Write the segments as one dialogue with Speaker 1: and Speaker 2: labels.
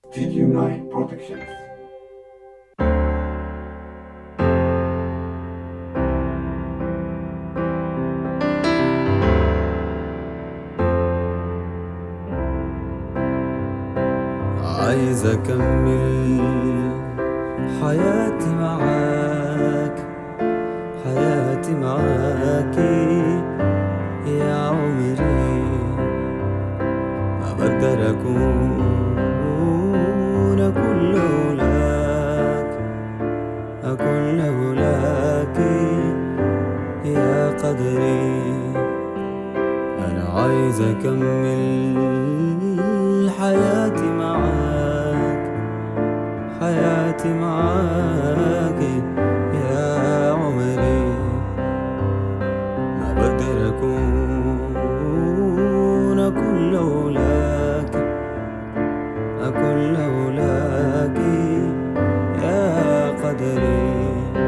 Speaker 1: TQ9 Productions.
Speaker 2: عايز اكمل حياتي معاك حياتي معاكي يا عمري ما بقدر اكون اكون لولاك اكون لولاك يا قدري أنا عايز أكمل حياتي معاك حياتي معاك يا عمري ما بقدر أكون أكون لولاك أكون لولاك يا قدري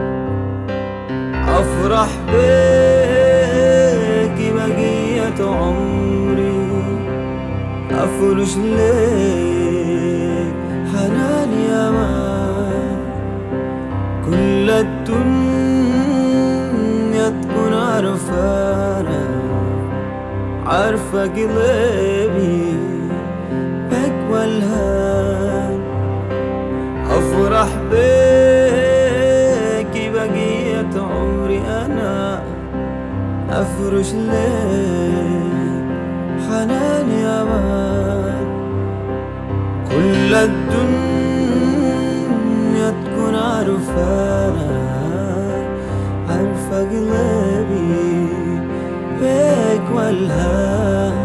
Speaker 2: أفرح بيك بقية عمري أفرش ليك حناني أمان كل الدنيا تكون عارفانا عارفة قلبي بك والهان أفرح بيك بقية عمري أنا أفرش ليك حناني أمان كل الدنيا تكون عارفانا عارفة قلبي بيك والهان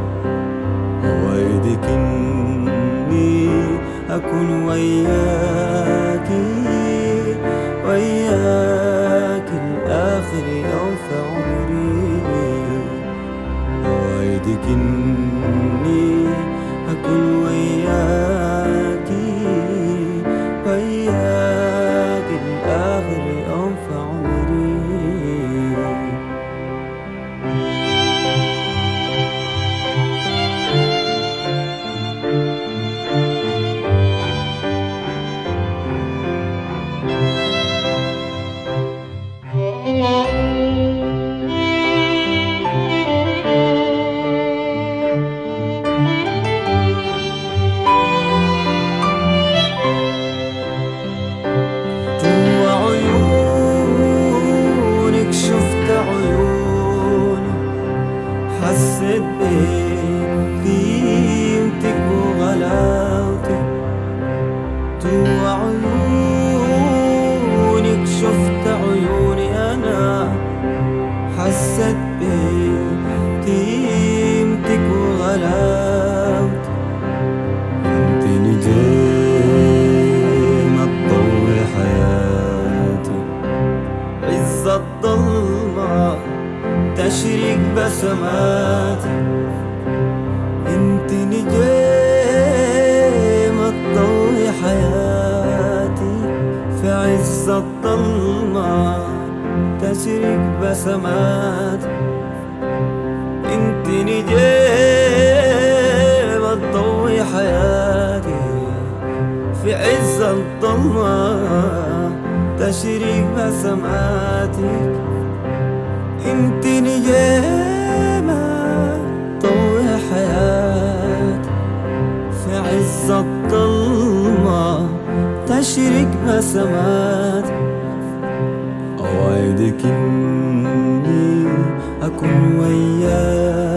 Speaker 2: وعدك إني أكون وياكي وياك الآخر يوم في عمري وعدك إني أكون وياكي وياك الآخر يوم في عمري جوا عيونك شفت عيوني حسيت بقيمتك وغلاوتك جوا عيونك شفت عيوني أنا حسيت بقيمتك وغلاوتك انت نجمة تضوي حياتي عز الظلمة تشرق بسماتي انت نجمة تضوي حياتي في عز الظلمة تشرق بسماتي انت نجمة تضوي حياتي في عز الظلمة تشرق بسماتك انت نجمة تضوي حياتي في عز الظلمة تشرق بسماتك أوعدك إني أكون وياك